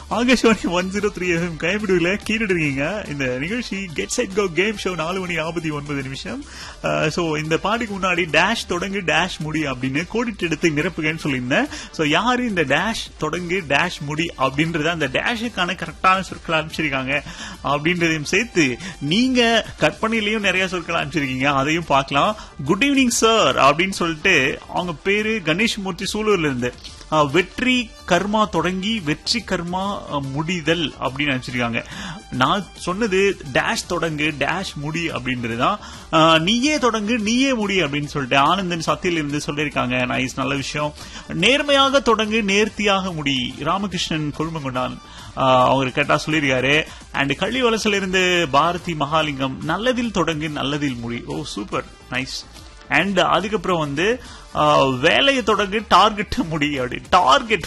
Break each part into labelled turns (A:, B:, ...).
A: Akashvani one zero three FM கைப்பிடிவில் கேட்டுட்டு இருக்கீங்க இந்த நிகழ்ச்சி get set go game show நாலு மணி நாற்பத்தி ஒன்பது நிமிஷம் ஸோ இந்த பாட்டுக்கு முன்னாடி டேஷ் தொடங்கு டேஷ் முடி அப்படின்னு கோடிட்டு எடுத்து நிரப்புகன்னு சொல்லியிருந்தேன் ஸோ யாரு இந்த டேஷ் தொடங்கு டேஷ் முடி அப்படின்றத அந்த டேஷுக்கான கரெக்டான சொற்கள் அனுப்பிச்சிருக்காங்க அப்படின்றதையும் சேர்த்து நீங்க கற்பனையிலையும் நிறைய சொற்கள் அனுப்பிச்சிருக்கீங்க அதையும் பார்க்கலாம் குட் ஈவினிங் சார் அப்படின்னு சொல்லிட்டு அவங்க பேரு கணேஷ் மூர்த்தி சூலூர்ல இருந்து அஹ், வெற்றி கர்மா தொடங்கி வெற்றி கர்மா அஹ், முடிதல் அப்படின்னு நினைச்சிருக்காங்க நான் சொன்னது டேஷ் தொடங்கு டேஷ் முடி அப்படின்றதுதான் அஹ், நீயே தொடங்கு நீயே முடி அப்படின்னு சொல்லிட்டு ஆனந்தன் சத்தியில இருந்து சொல்லியிருக்காங்க நைஸ் நல்ல விஷயம் நேர்மையாக தொடங்கு நேர்த்தியாக முடி ராமகிருஷ்ணன் கொழுமங்கொண்டான் அவர் கேட்டா சொல்லியிருக்காரு அண்ட் கள்ளி வலசில இருந்து பாரதி மகாலிங்கம் நல்லதில் தொடங்கு நல்லதில் முடி ஓ சூப்பர் நைஸ் அண்ட் அதுக்கப்புறம் வந்து ஆஹ், வேலையை தொடங்கு டார்கெட் முடி அப்படி டார்கெட்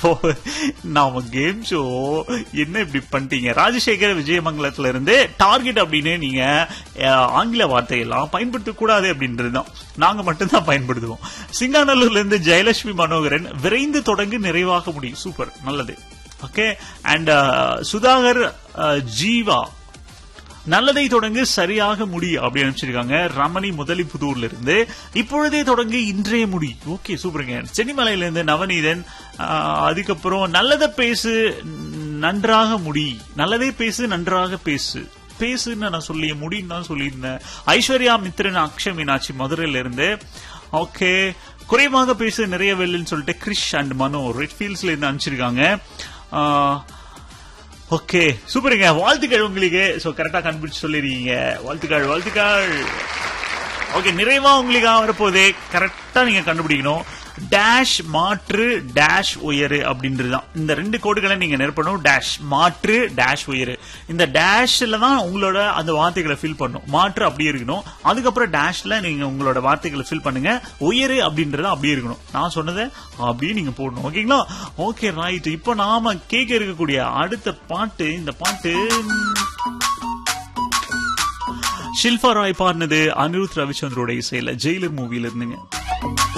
A: நாம கேம் ஷோ என்ன இப்படி பண்ணிட்டீங்க ராஜசேகர் விஜயமங்கலத்துல இருந்து டார்கெட் அப்படின்னு நீங்க ஆஹ், ஆங்கில வார்த்தையெல்லாம் பயன்படுத்த கூடாது அப்படின்றது தான் நாங்க மட்டும்தான் பயன்படுத்துவோம் சிங்காநல்லூர்ல இருந்து ஜெயலட்சுமி மனோகரன் விரைந்து தொடங்கு நிறைவாக முடியும் சூப்பர் நல்லது ஓகே அண்ட் சுதாகர் ஆஹ், ஜீவா நல்லதை தொடங்கு சரியாக முடி அப்படி அனுப்பிச்சிருக்காங்க ரமணி முதலிப்புதூர்ல இருந்து இப்பொழுதே தொடங்கு இன்றைய முடி ஓகே சூப்பருங்க சென்னிமலையில இருந்து நவநீதன் ஆஹ், அதுக்கப்புறம் நல்லதை பேசு நன்றாக முடி நல்லதே பேசு நன்றாக பேசு பேசுன்னு நான் சொல்லி முடின்னு தான் சொல்லியிருந்தேன் ஐஸ்வர்யா மித்ரன் அக்ஷய் மீனாட்சி மதுரையில இருந்து ஓகே குறைவாக பேசு நிறைய வெல்லுன்னு சொல்லிட்டு கிரிஷ் அண்ட் மனோ ரெட் ஃபீல்ட்ஸ்ல இருந்து அனுப்பிச்சிருக்காங்க ஆஹ், ஓகே சூப்பருங்க வாழ்த்துக்கள் உங்களுக்கு சோ கரெக்டா கண்டுபிடிச்சு சொல்லிருக்கீங்க வாழ்த்துக்கள் வாழ்த்துக்கள் ஓகே நிறைவா உங்களுக்காக வரப்போதே கரெக்டா நீங்க கண்டுபிடிக்கணும் டேஷ் மாற்று டேஷ் உயரு அப்படின்றது தான் இந்த ரெண்டு கோடுகளை நீங்க நிரப்பணும் டேஷ் மாற்று டேஷ் உயரு இந்த டேஷ்ல தான் உங்களோட அந்த வார்த்தைகளை ஃபில் பண்ணும் மாற்று அப்படியே இருக்கணும் அதுக்கப்புறம் டேஷ்ல நீங்க உங்களோட வார்த்தைகளை ஃபில் பண்ணுங்க உயரு அப்படின்றது அப்படியே இருக்கணும் நான் சொன்னதை அப்படியே நீங்க போடணும் ஓகேங்களா ஓகே ரைட் இப்போ நாம கேட்க இருக்கக்கூடிய அடுத்த பாட்டு இந்த பாட்டு ஷில்பா ராய் பாடினது அனிருத் ரவிச்சந்திரோட இசையில ஜெயிலர் மூவில இருந்துங்க